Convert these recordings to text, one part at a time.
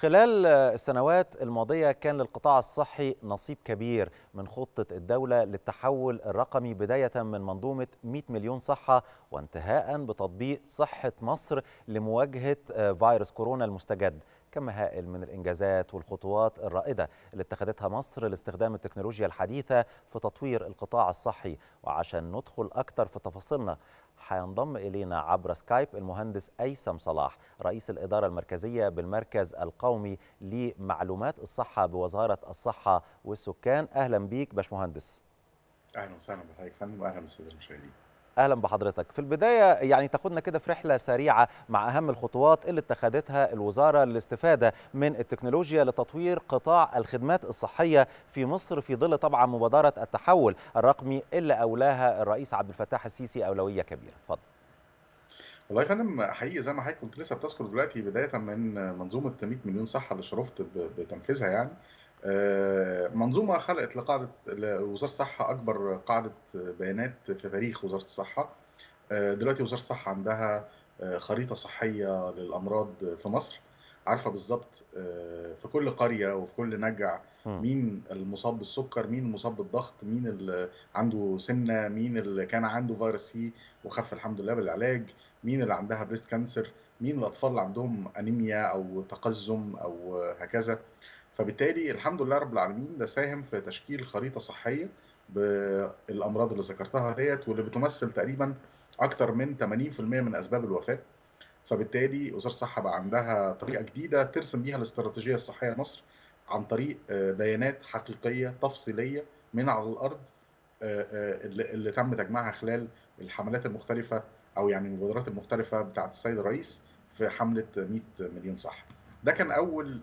خلال السنوات الماضية كان للقطاع الصحي نصيب كبير من خطة الدولة للتحول الرقمي بداية من منظومة 100 مليون صحة وانتهاء بتطبيق صحة مصر لمواجهة فيروس كورونا المستجد كم هائل من الإنجازات والخطوات الرائدة اللي اتخذتها مصر لاستخدام التكنولوجيا الحديثة في تطوير القطاع الصحي وعشان ندخل أكتر في تفاصيلنا هينضم إلينا عبر سكايب المهندس أيسم صلاح رئيس الإدارة المركزية بالمركز القومي لمعلومات الصحة بوزارة الصحة والسكان أهلا بيك باشمهندس اهلا وسهلا بحضرتك فندم واهلا بالساده المشاهدين اهلا بحضرتك في البدايه يعني تاخدنا كده في رحله سريعه مع اهم الخطوات اللي اتخذتها الوزاره للاستفاده من التكنولوجيا لتطوير قطاع الخدمات الصحيه في مصر في ظل طبعا مبادره التحول الرقمي اللي اولاها الرئيس عبد الفتاح السيسي اولويه كبيره اتفضل والله يا فندم حقيقي زي ما حضرتك كنت لسه بتذكر دلوقتي بدايه من منظومه 100 مليون صحه اللي شرفت بتنفيذها يعني منظومه خلقت لقاعده وزاره الصحه اكبر قاعده بيانات في تاريخ وزاره الصحه دلوقتي وزاره الصحه عندها خريطه صحيه للامراض في مصر عارفه بالظبط في كل قريه وفي كل نجع مين المصاب بالسكر مين المصاب بالضغط مين اللي عنده سمنه مين اللي كان عنده فيروس سي وخف الحمد لله بالعلاج مين اللي عندها بريست كانسر مين الاطفال اللي عندهم انيميا او تقزم او هكذا فبالتالي الحمد لله رب العالمين ده ساهم في تشكيل خريطه صحيه بالامراض اللي ذكرتها ديت واللي بتمثل تقريبا اكثر من 80% من اسباب الوفاه فبالتالي وزاره الصحه بقى عندها طريقه جديده ترسم بيها الاستراتيجيه الصحيه لمصر عن طريق بيانات حقيقيه تفصيليه من على الارض اللي تم تجميعها خلال الحملات المختلفه او يعني المبادرات المختلفه بتاعه السيد الرئيس في حمله 100 مليون صح ده كان اول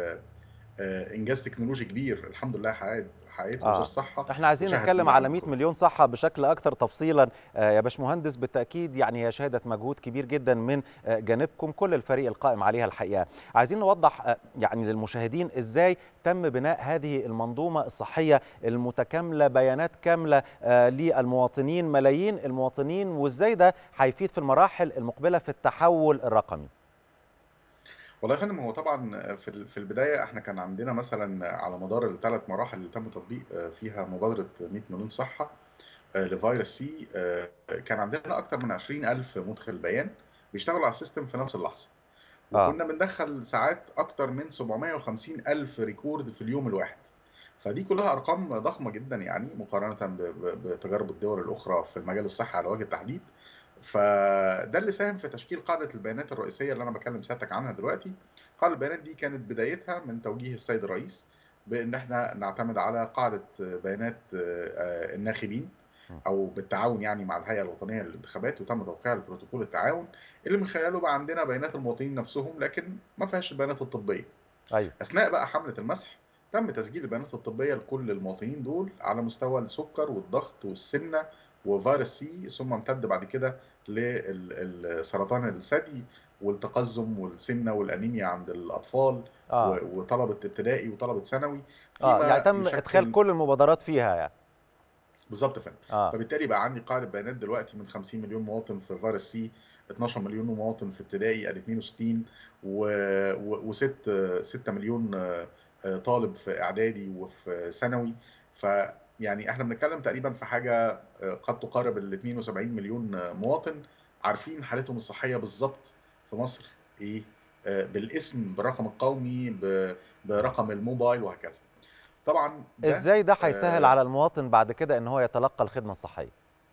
انجاز تكنولوجي كبير الحمد لله حققت حققته وزاره الصحه احنا عايزين نتكلم على 100 مليون صحه بشكل اكثر تفصيلا يا باشمهندس بالتاكيد يعني هي شهاده مجهود كبير جدا من جانبكم كل الفريق القائم عليها الحقيقه عايزين نوضح يعني للمشاهدين ازاي تم بناء هذه المنظومه الصحيه المتكامله بيانات كامله للمواطنين ملايين المواطنين وازاي ده هيفيد في المراحل المقبله في التحول الرقمي والله يا فندم هو طبعا في في البدايه احنا كان عندنا مثلا على مدار الثلاث مراحل اللي تم تطبيق فيها مبادره 100 مليون صحه لفيروس سي كان عندنا اكثر من 20000 مدخل بيان بيشتغلوا على السيستم في نفس اللحظه وكنا بندخل ساعات اكثر من 750 الف ريكورد في اليوم الواحد فدي كلها ارقام ضخمه جدا يعني مقارنه بتجارب الدول الاخرى في المجال الصحي على وجه التحديد فده اللي ساهم في تشكيل قاعده البيانات الرئيسيه اللي انا بكلم سيادتك عنها دلوقتي قاعده البيانات دي كانت بدايتها من توجيه السيد الرئيس بان احنا نعتمد على قاعده بيانات الناخبين او بالتعاون يعني مع الهيئه الوطنيه للانتخابات وتم توقيع البروتوكول التعاون اللي من خلاله بقى عندنا بيانات المواطنين نفسهم لكن ما فيهاش البيانات الطبيه ايوه اثناء بقى حمله المسح تم تسجيل البيانات الطبيه لكل المواطنين دول على مستوى السكر والضغط والسمنه وفيروس سي ثم امتد بعد كده لسرطان الثدي والتقزم والسمنه والانيميا عند الاطفال آه. وطلبه ابتدائي وطلبه ثانوي اه يعني تم ادخال كل المبادرات فيها يعني بالظبط يا فندم آه. فبالتالي بقى عندي قاعده بيانات دلوقتي من 50 مليون مواطن في فيروس سي 12 مليون مواطن في ابتدائي ال 62 و... و6 6 مليون طالب في اعدادي وفي ثانوي ف يعني احنا بنتكلم تقريبا في حاجه قد تقارب ال 72 مليون مواطن عارفين حالتهم الصحيه بالظبط في مصر ايه بالاسم بالرقم القومي برقم الموبايل وهكذا طبعا ده ازاي ده هيسهل آه على المواطن بعد كده ان هو يتلقى الخدمه الصحيه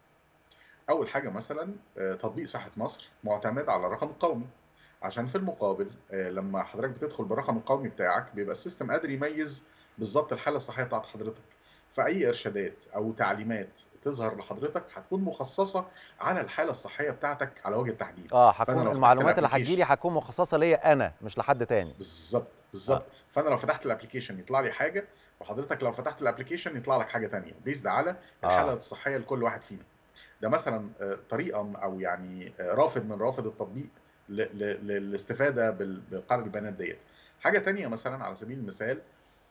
اول حاجه مثلا تطبيق صحه مصر معتمد على الرقم القومي عشان في المقابل لما حضرتك بتدخل بالرقم القومي بتاعك بيبقى السيستم قادر يميز بالظبط الحاله الصحيه بتاعت حضرتك فاي ارشادات او تعليمات تظهر لحضرتك هتكون مخصصه على الحاله الصحيه بتاعتك على وجه التحديد اه هتكون المعلومات اللي هتجيلي هتكون مخصصه ليا انا مش لحد تاني بالظبط بالظبط آه. فانا لو فتحت الابلكيشن يطلع لي حاجه وحضرتك لو فتحت الابلكيشن يطلع لك حاجه تانية بيزد على الحاله آه. الصحيه لكل واحد فينا ده مثلا طريقه او يعني رافد من روافد التطبيق للاستفاده بقاعده البيانات ديت حاجه تانية مثلا على سبيل المثال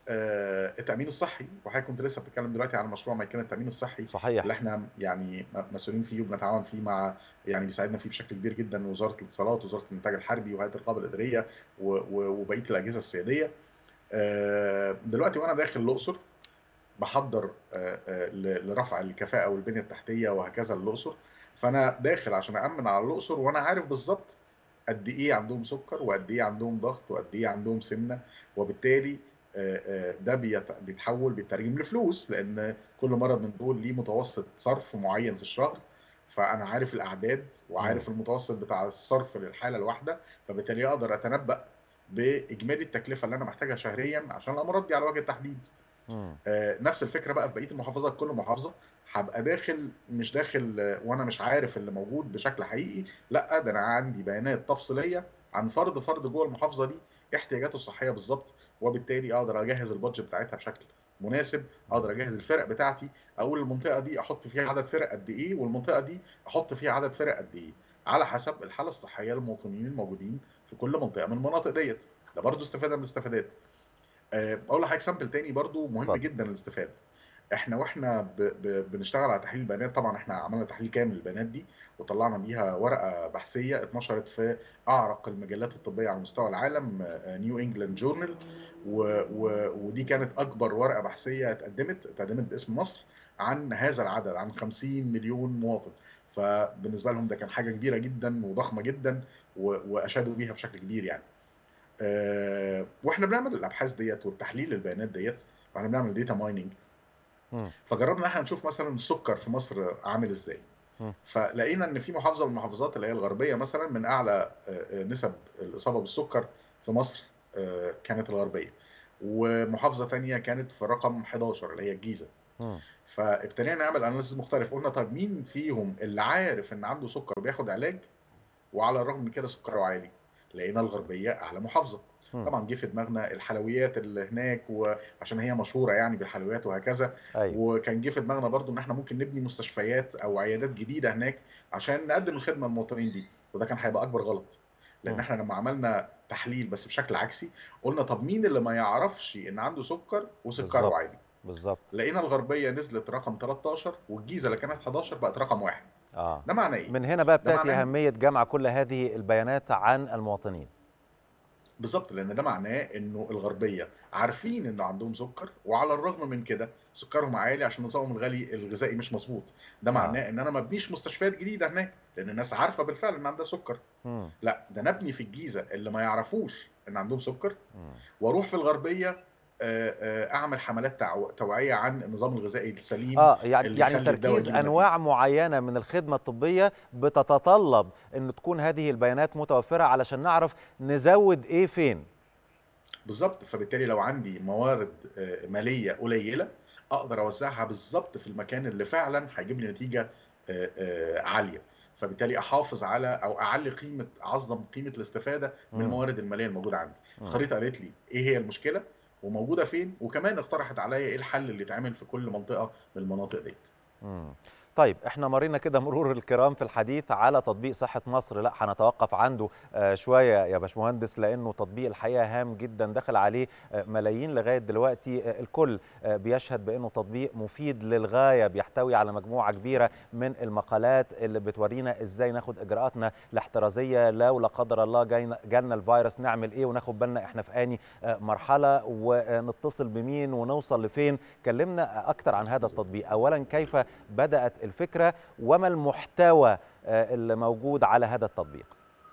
آه، التامين الصحي وحضرتك كنت لسه بتتكلم دلوقتي عن مشروع ميكان التامين الصحي صحيح اللي احنا يعني م- مسؤولين فيه وبنتعاون فيه مع يعني بيساعدنا فيه بشكل كبير جدا وزاره الاتصالات ووزاره الانتاج الحربي وهيئه الرقابه الاداريه و- و- وبقيه الاجهزه السياديه آه، دلوقتي وانا داخل الاقصر بحضر آه، آه، ل- لرفع الكفاءه والبنيه التحتيه وهكذا للاقصر فانا داخل عشان امن على الاقصر وانا عارف بالظبط قد ايه عندهم سكر وقد ايه عندهم ضغط وقد ايه عندهم سمنه وبالتالي آه، آه، ده بيت- بيتحول بيترجم لفلوس لان كل مرض من دول ليه متوسط صرف معين في الشهر فانا عارف الاعداد وعارف المتوسط بتاع الصرف للحاله الواحده فبالتالي اقدر اتنبأ باجمالي التكلفه اللي انا محتاجها شهريا عشان الامراض دي على وجه التحديد مم. آه، نفس الفكره بقى في بقيه المحافظات كل محافظه هبقى داخل مش داخل آه، وانا مش عارف اللي موجود بشكل حقيقي لا ده انا عندي بيانات تفصيليه عن فرد فرد جوه المحافظه دي احتياجاته الصحيه بالظبط وبالتالي اقدر اجهز البادجت بتاعتها بشكل مناسب اقدر اجهز الفرق بتاعتي اقول المنطقه دي احط فيها عدد فرق قد ايه والمنطقه دي احط فيها عدد فرق قد ايه على حسب الحاله الصحيه للمواطنين الموجودين في كل منطقه من المناطق ديت ده برضه استفاده من الاستفادات آه، اقول لحضرتك سامبل تاني برضو مهم اتفضل. جدا للاستفاده احنا واحنا ب... ب... بنشتغل على تحليل البيانات طبعا احنا عملنا تحليل كامل للبيانات دي وطلعنا بيها ورقه بحثيه اتنشرت في اعرق المجلات الطبيه على مستوى العالم نيو انجلاند جورنال و... و... ودي كانت اكبر ورقه بحثيه اتقدمت اتقدمت باسم مصر عن هذا العدد عن 50 مليون مواطن فبالنسبه لهم ده كان حاجه كبيره جدا وضخمه جدا و... واشادوا بيها بشكل كبير يعني آه، واحنا بنعمل الابحاث ديت والتحليل البيانات ديت واحنا بنعمل داتا مايننج مم. فجربنا ان احنا نشوف مثلا السكر في مصر عامل ازاي مم. فلقينا ان في محافظه من المحافظات اللي هي الغربيه مثلا من اعلى آه، آه، نسب الاصابه بالسكر في مصر آه، كانت الغربيه ومحافظه تانية كانت في رقم 11 اللي هي الجيزه مم. فابتدينا نعمل اناليسيس مختلف قلنا طب مين فيهم اللي عارف ان عنده سكر وبياخد علاج وعلى الرغم من كده سكره عالي لقينا الغربيه اعلى محافظه مم. طبعا جه في دماغنا الحلويات اللي هناك وعشان هي مشهوره يعني بالحلويات وهكذا ايوه وكان جه في دماغنا برضو ان احنا ممكن نبني مستشفيات او عيادات جديده هناك عشان نقدم الخدمه للمواطنين دي وده كان هيبقى اكبر غلط لان مم. احنا لما عملنا تحليل بس بشكل عكسي قلنا طب مين اللي ما يعرفش ان عنده سكر وسكره بالظبط. عالي بالظبط لقينا الغربيه نزلت رقم 13 والجيزه اللي كانت 11 بقت رقم واحد اه ده معناه ايه؟ من هنا بقى ده بتاتي معناه اهميه جمع كل هذه البيانات عن المواطنين بالظبط لان ده معناه انه الغربيه عارفين انه عندهم سكر وعلى الرغم من كده سكرهم عالي عشان نظامهم الغالي الغذائي مش مظبوط ده آه. معناه ان انا ما ابنيش مستشفيات جديده هناك لان الناس عارفه بالفعل ان عندها سكر مم. لا ده نبني في الجيزه اللي ما يعرفوش ان عندهم سكر مم. واروح في الغربيه آه، آه، اعمل حملات تعو- توعيه عن النظام الغذائي السليم اه يعني اللي يعني يخلي الدواء تركيز يجيب انواع معينه من الخدمه الطبيه بتتطلب ان تكون هذه البيانات متوفره علشان نعرف نزود ايه فين بالظبط فبالتالي لو عندي موارد آه، ماليه قليله اقدر اوزعها بالظبط في المكان اللي فعلا هيجيب لي نتيجه آه، آه، عاليه فبالتالي احافظ على او اعلي قيمه اعظم قيمه الاستفاده من مم. الموارد الماليه الموجوده عندي مم. الخريطه قالت لي ايه هي المشكله وموجوده فين وكمان اقترحت عليا ايه الحل اللي يتعمل في كل منطقه من المناطق ديت مم. طيب احنا مرينا كده مرور الكرام في الحديث على تطبيق صحة مصر لا هنتوقف عنده آه شوية يا باشمهندس لأنه تطبيق الحقيقة هام جدا دخل عليه آه ملايين لغاية دلوقتي آه الكل آه بيشهد بأنه تطبيق مفيد للغاية بيحتوي على مجموعة كبيرة من المقالات اللي بتورينا ازاي ناخد اجراءاتنا الاحترازية لو لا قدر الله جاينا جالنا الفيروس نعمل ايه وناخد بالنا احنا في اني آه مرحلة ونتصل بمين ونوصل لفين كلمنا اكتر عن هذا التطبيق اولا كيف بدأت الفكرة وما المحتوى آه، اللي موجود على هذا التطبيق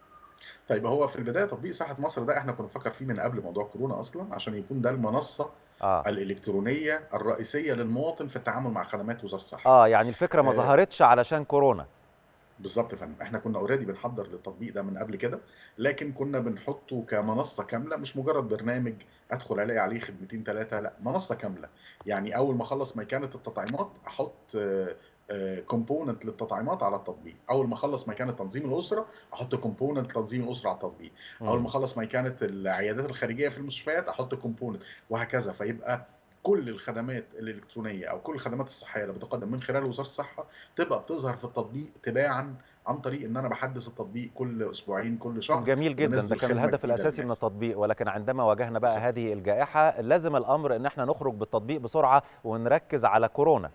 طيب هو في البدايه تطبيق صحه مصر ده احنا كنا بنفكر فيه من قبل موضوع كورونا اصلا عشان يكون ده المنصه اه الالكترونيه الرئيسيه للمواطن في التعامل مع خدمات وزاره الصحه اه يعني الفكرة ما آه. ظهرتش علشان كورونا بالظبط يا فندم احنا كنا اوريدي بنحضر للتطبيق ده من قبل كده لكن كنا بنحطه كمنصه كامله مش مجرد برنامج ادخل الاقي عليه خدمتين ثلاثه لا منصه كامله يعني اول ما اخلص ميكانه التطعيمات احط كومبوننت للتطعيمات على التطبيق اول ما اخلص ميكانه تنظيم الاسره احط كومبوننت تنظيم الاسره على التطبيق اول ما اخلص ميكانه العيادات الخارجيه في المستشفيات احط كومبوننت وهكذا فيبقى كل الخدمات الالكترونيه او كل الخدمات الصحيه اللي بتقدم من خلال وزاره الصحه تبقى بتظهر في التطبيق تباعا عن طريق ان انا بحدث التطبيق كل اسبوعين كل شهر جميل جدا ده وننزل كان خدمة الهدف جديدة الاساسي من للناس. التطبيق ولكن عندما واجهنا بقى بالظبط. هذه الجائحه لازم الامر ان احنا نخرج بالتطبيق بسرعه ونركز على كورونا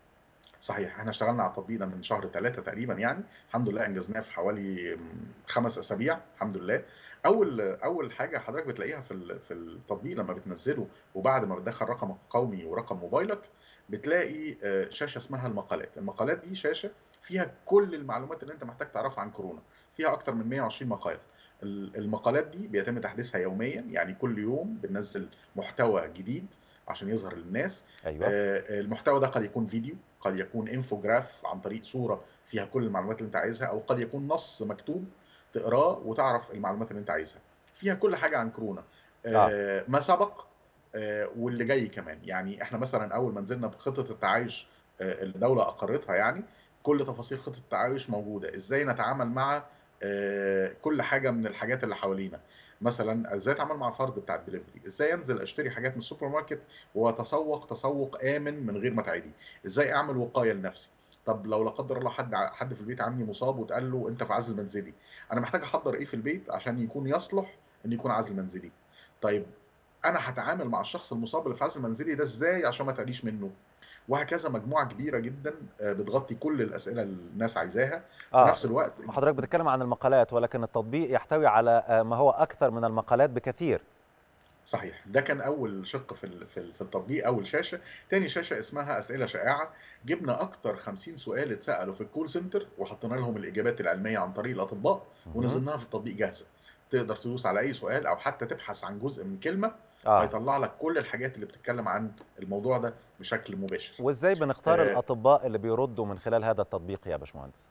صحيح احنا اشتغلنا على التطبيق ده من شهر ثلاثة تقريبا يعني الحمد لله انجزناه في حوالي خمس اسابيع الحمد لله اول اول حاجه حضرتك بتلاقيها في ال- في التطبيق لما بتنزله وبعد ما بتدخل رقمك القومي ورقم موبايلك بتلاقي آه، شاشه اسمها المقالات المقالات دي شاشه فيها كل المعلومات اللي انت محتاج تعرفها عن كورونا فيها اكتر من 120 مقال ال- المقالات دي بيتم تحديثها يوميا يعني كل يوم بننزل محتوى جديد عشان يظهر للناس ايوه آه، المحتوى ده قد يكون فيديو قد يكون انفوجراف عن طريق صورة فيها كل المعلومات اللي انت عايزها او قد يكون نص مكتوب تقراه وتعرف المعلومات اللي انت عايزها فيها كل حاجة عن كورونا آه، ما سبق آه، واللي جاي كمان يعني احنا مثلا اول ما نزلنا بخطة التعايش آه، الدولة اقرتها يعني كل تفاصيل خطة التعايش موجودة ازاي نتعامل مع آه، كل حاجة من الحاجات اللي حوالينا مثلا ازاي اتعامل مع فرد بتاع الدليفري ازاي انزل اشتري حاجات من السوبر ماركت واتسوق تسوق امن من غير ما اتعدي ازاي اعمل وقايه لنفسي طب لو لا قدر الله حد ع- حد في البيت عندي مصاب واتقال له انت في عزل منزلي انا محتاج احضر ايه في البيت عشان يكون يصلح ان يكون عزل منزلي طيب انا هتعامل مع الشخص المصاب اللي في عزل منزلي ده ازاي عشان ما تعديش منه وهكذا مجموعه كبيره جدا آه، بتغطي كل الاسئله اللي الناس عايزاها في اه نفس الوقت حضرتك بتتكلم عن المقالات ولكن التطبيق يحتوي على آه، ما هو اكثر من المقالات بكثير صحيح ده كان اول شق في ال- في ال- في التطبيق اول شاشه تاني شاشه اسمها اسئله شائعه جبنا اكتر 50 سؤال اتسالوا في الكول سنتر وحطينا لهم الاجابات العلميه عن طريق الاطباء مهم. ونزلناها في التطبيق جاهزه تقدر تدوس على اي سؤال او حتى تبحث عن جزء من كلمه اه هيطلع لك كل الحاجات اللي بتتكلم عن الموضوع ده بشكل مباشر وازاي بنختار آه، الاطباء اللي بيردوا من خلال هذا التطبيق يا باشمهندس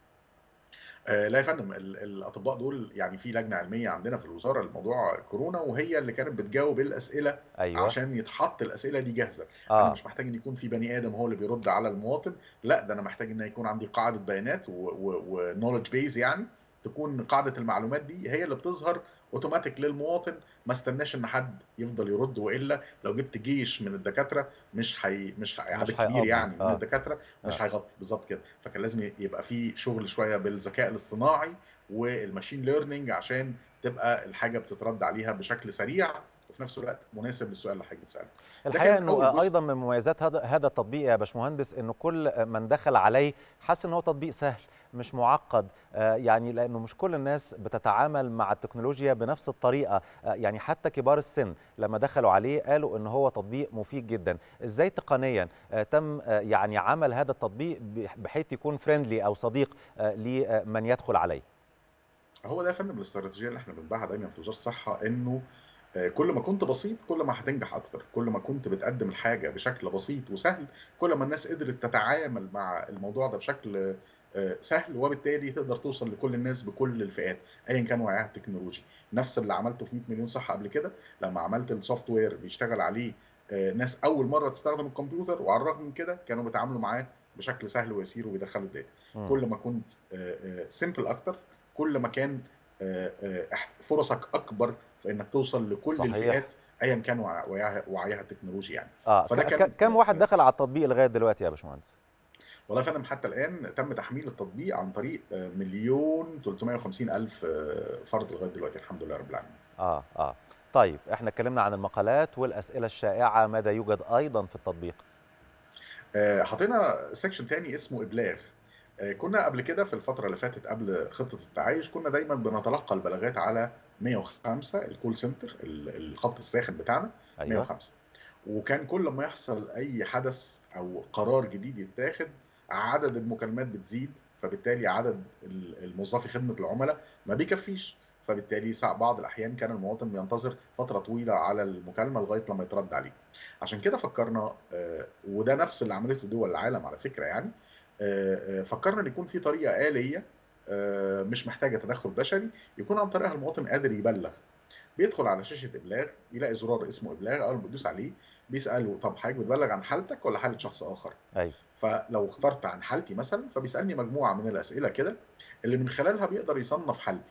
آه، لا يا فندم ال- الاطباء دول يعني في لجنه علميه عندنا في الوزاره لموضوع كورونا وهي اللي كانت بتجاوب الاسئله ايوه عشان يتحط الاسئله دي جاهزه انا اه مش محتاج ان يكون في بني ادم هو اللي بيرد على المواطن لا ده انا محتاج ان يكون عندي قاعده بيانات ونولج بيز يعني تكون قاعده المعلومات دي هي اللي بتظهر اوتوماتيك للمواطن ما استناش ان حد يفضل يرد والا لو جبت جيش من الدكاتره مش هي مش هي عدد مش كبير هيقضي يعني من اه الدكاتره مش اه هيغطي بالظبط كده فكان لازم يبقى في شغل شويه بالذكاء الاصطناعي والماشين ليرنينج عشان تبقى الحاجه بتترد عليها بشكل سريع وفي نفس الوقت مناسب للسؤال اللي حضرتك بتساله ده الحقيقه كان اول انه جزء ايضا من مميزات هذا هذا التطبيق يا باشمهندس انه كل من دخل عليه حس ان هو تطبيق سهل مش معقد آه، يعني لانه مش كل الناس بتتعامل مع التكنولوجيا بنفس الطريقه آه، يعني حتى كبار السن لما دخلوا عليه قالوا ان هو تطبيق مفيد جدا ازاي تقنيا آه، تم آه، يعني عمل هذا التطبيق بح- بحيث يكون فريندلي او صديق آه، لمن يدخل عليه هو ده يا فندم الاستراتيجيه اللي احنا بنباعها دايما في وزاره الصحه انه آه، كل ما كنت بسيط كل ما هتنجح اكتر كل ما كنت بتقدم الحاجه بشكل بسيط وسهل كل ما الناس قدرت تتعامل مع الموضوع ده بشكل آه، سهل وبالتالي تقدر توصل لكل الناس بكل الفئات ايا كان وعيها التكنولوجي نفس اللي عملته في 100 مليون صحه قبل كده لما عملت السوفت وير بيشتغل عليه آه، ناس اول مره تستخدم الكمبيوتر وعلى الرغم من كده كانوا بيتعاملوا معاه بشكل سهل ويسير وبيدخلوا الداتا مم. كل ما كنت سيمبل اكتر كل ما كان آه، آه، إح- فرصك اكبر في انك توصل لكل صحيح الفئات ايا كان وع- وعيها وعيها التكنولوجي يعني اه فده ك- كان ك- كم واحد دخل على التطبيق لغايه دلوقتي يا باشمهندس والله يا فندم حتى الان تم تحميل التطبيق عن طريق آه، مليون 350 الف آه، فرد لغايه دلوقتي الحمد لله رب العالمين اه اه طيب احنا اتكلمنا عن المقالات والاسئله الشائعه ماذا يوجد ايضا في التطبيق آه، حطينا سيكشن تاني اسمه ابلاغ آه، كنا قبل كده في الفتره اللي فاتت قبل خطه التعايش كنا دايما بنتلقى البلاغات على 105 الكول سنتر ال- الخط الساخن بتاعنا ايوه 105 وكان كل ما يحصل اي حدث او قرار جديد يتاخد عدد المكالمات بتزيد فبالتالي عدد ال- الموظفي خدمه العملاء ما بيكفيش فبالتالي ساعة بعض الاحيان كان المواطن بينتظر فتره طويله على المكالمه لغايه لما يترد عليه عشان كده فكرنا آه، وده نفس اللي عملته دول العالم على فكره يعني آه، آه، فكرنا ان يكون في طريقه آلية آه، مش محتاجه تدخل بشري يكون عن طريقها المواطن قادر يبلغ بيدخل على شاشه ابلاغ يلاقي زرار اسمه ابلاغ اول ما بيدوس عليه بيساله طب حضرتك بتبلغ عن حالتك ولا حاله شخص اخر ايوه فلو اخترت عن حالتي مثلا فبيسالني مجموعه من الاسئله كده اللي من خلالها بيقدر يصنف حالتي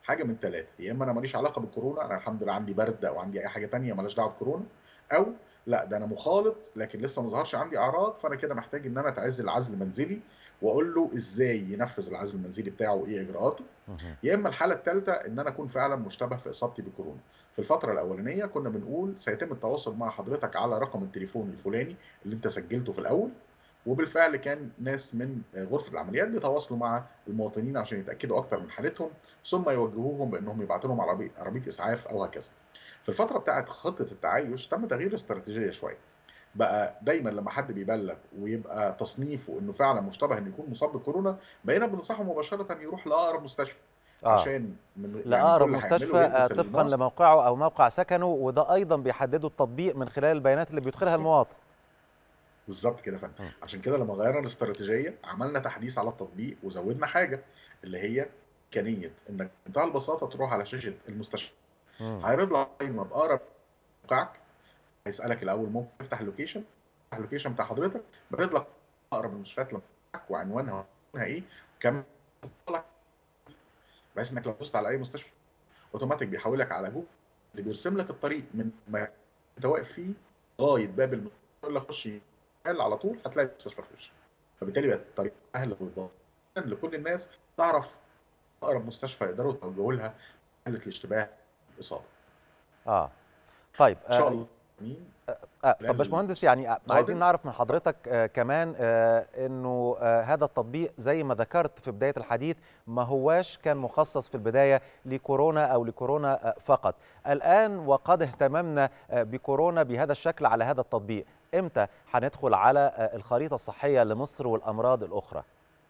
حاجه من ثلاثه يا اما انا ماليش علاقه بالكورونا انا الحمد لله عندي برد او عندي اي حاجه تانية مالهاش دعوه بكورونا او لا ده انا مخالط لكن لسه ما ظهرش عندي اعراض فانا كده محتاج ان انا اتعزل عزل منزلي واقول له ازاي ينفذ العزل المنزلي بتاعه وايه اجراءاته مهم. يا اما الحاله الثالثه ان انا اكون فعلا مشتبه في اصابتي بكورونا في الفتره الاولانيه كنا بنقول سيتم التواصل مع حضرتك على رقم التليفون الفلاني اللي انت سجلته في الاول وبالفعل كان ناس من غرفه العمليات بيتواصلوا مع المواطنين عشان يتاكدوا اكتر من حالتهم ثم يوجهوهم بانهم يبعتوا لهم عربيه عربيه اسعاف او هكذا في الفتره بتاعت خطه التعايش تم تغيير الاستراتيجيه شويه بقى دايما لما حد بيبلغ ويبقى تصنيفه انه فعلا مشتبه انه يكون مصاب بكورونا بقينا بننصحه مباشره يروح لاقرب مستشفى اه عشان من يعني لأقرب كل اللي هيعمله مستشفى آه، يلبس طبقا الماسك لموقعه او موقع سكنه وده ايضا بيحدده التطبيق من خلال البيانات اللي بيدخلها بالظبط المواطن بالظبط كده يا فندم مم. عشان كده لما غيرنا الاستراتيجيه عملنا تحديث على التطبيق وزودنا حاجه اللي هي امكانيه انك بمنتهى البساطه تروح على شاشه المستشفى مم. هيعرض لك قائمه باقرب موقعك هيسالك الاول ممكن تفتح اللوكيشن تفتح اللوكيشن بتاع حضرتك بيعرض لك اقرب المستشفيات لموقعك وعنوانها وعنوانها ايه وكمان يحط لك بحيث انك لو دوست على اي مستشفى اوتوماتيك بيحولك على جوجل اللي بيرسم لك الطريق من ما انت واقف فيه لغايه باب المستشفى يقول لك خش يمين على طول هتلاقي المستشفى في وشك فبالتالي بقت الطريق سهل وبسيط لكل الناس تعرف اقرب مستشفى يقدروا يتوجهوا لها حاله الاشتباه الاصابه اه طيب ان شاء آه الله مين آه طب خلال باشمهندس يعني آه، عايزين القادم نعرف من حضرتك آه كمان آه انه آه هذا التطبيق زي ما ذكرت في بدايه الحديث ما هواش كان مخصص في البدايه لكورونا او لكورونا آه فقط الان وقد اهتممنا آه بكورونا بهذا الشكل على هذا التطبيق امتى هندخل على آه الخريطه الصحيه لمصر والامراض الاخرى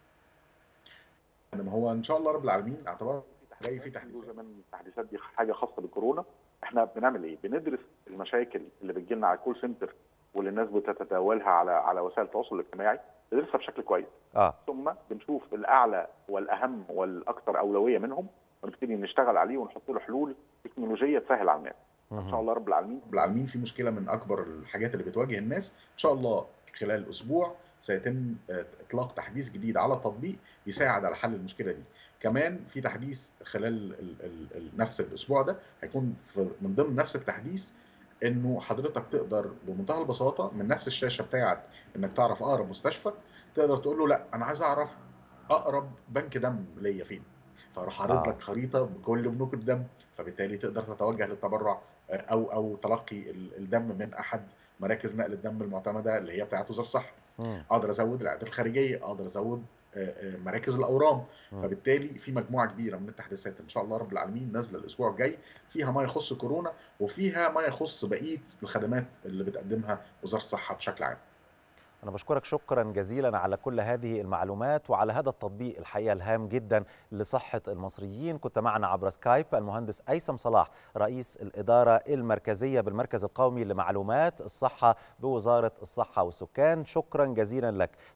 انما هو ان شاء الله رب العالمين اعتبر جاي في تحديثات تحديثات جزء من التحديثات دي حاجه خاصه بالكورونا احنا بنعمل ايه؟ بندرس المشاكل اللي بتجي لنا على الكول سنتر واللي الناس بتتداولها على على وسائل التواصل الاجتماعي بندرسها بشكل كويس اه ثم بنشوف الاعلى والاهم والاكثر اولويه منهم ونبتدي نشتغل عليه ونحط له حلول تكنولوجيه تسهل على الناس ان شاء مهم. الله رب العالمين رب العالمين في مشكله من اكبر الحاجات اللي بتواجه الناس ان شاء الله خلال اسبوع سيتم آه، اطلاق تحديث جديد على التطبيق يساعد على حل المشكله دي كمان في تحديث خلال ال ال ال نفس الاسبوع ده هيكون في من ضمن نفس التحديث انه حضرتك تقدر بمنتهى البساطه من نفس الشاشه بتاعت انك تعرف اقرب مستشفى تقدر تقول له لا انا عايز اعرف اقرب بنك دم ليا فين فراح عارض آه. لك خريطه بكل بنوك الدم فبالتالي تقدر تتوجه للتبرع آه، او او تلقي ال- الدم من احد مراكز نقل الدم المعتمده اللي هي بتاعت وزاره الصحه مم. اقدر ازود العيادات الخارجيه اقدر ازود آه، آه، مراكز الاورام مم. فبالتالي في مجموعه كبيره من التحديثات ان شاء الله رب العالمين نازله الاسبوع الجاي فيها ما يخص كورونا وفيها ما يخص بقيه الخدمات اللي بتقدمها وزاره الصحه بشكل عام أنا بشكرك شكرا جزيلا على كل هذه المعلومات وعلى هذا التطبيق الحقيقة الهام جدا لصحة المصريين كنت معنا عبر سكايب المهندس أيسم صلاح رئيس الإدارة المركزية بالمركز القومي لمعلومات الصحة بوزارة الصحة والسكان شكرا جزيلا لك